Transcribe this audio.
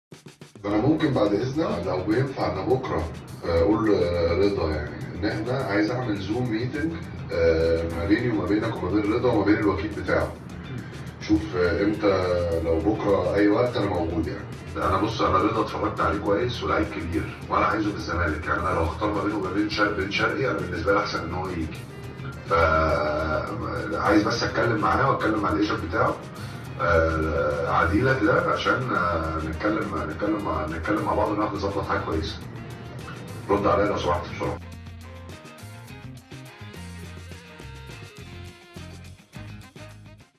انا ممكن بعد اذنك لو بينفع انا بكره اقول رضا يعني ان احنا عايز اعمل زوم ميتنج ما بيني وما بينك وما بين رضا وما بين الوكيل بتاعه شوف آه، امتى لو بكره اي وقت انا موجود يعني انا بص انا رضا اتفرجت عليه كويس ولعيب كبير وانا عايزه في الزمالك يعني انا لو اختار ما بينه وما بين شرقي بن شرقي انا بالنسبه لي احسن ان هو يجي ف عايز بس اتكلم معاه واتكلم مع الايجنت بتاعه آه، عديله كده عشان آه، نتكلم نتكلم مع نتكلم مع بعض ونعرف نظبط حاجه كويسه رد عليا لو سمحت بسرعه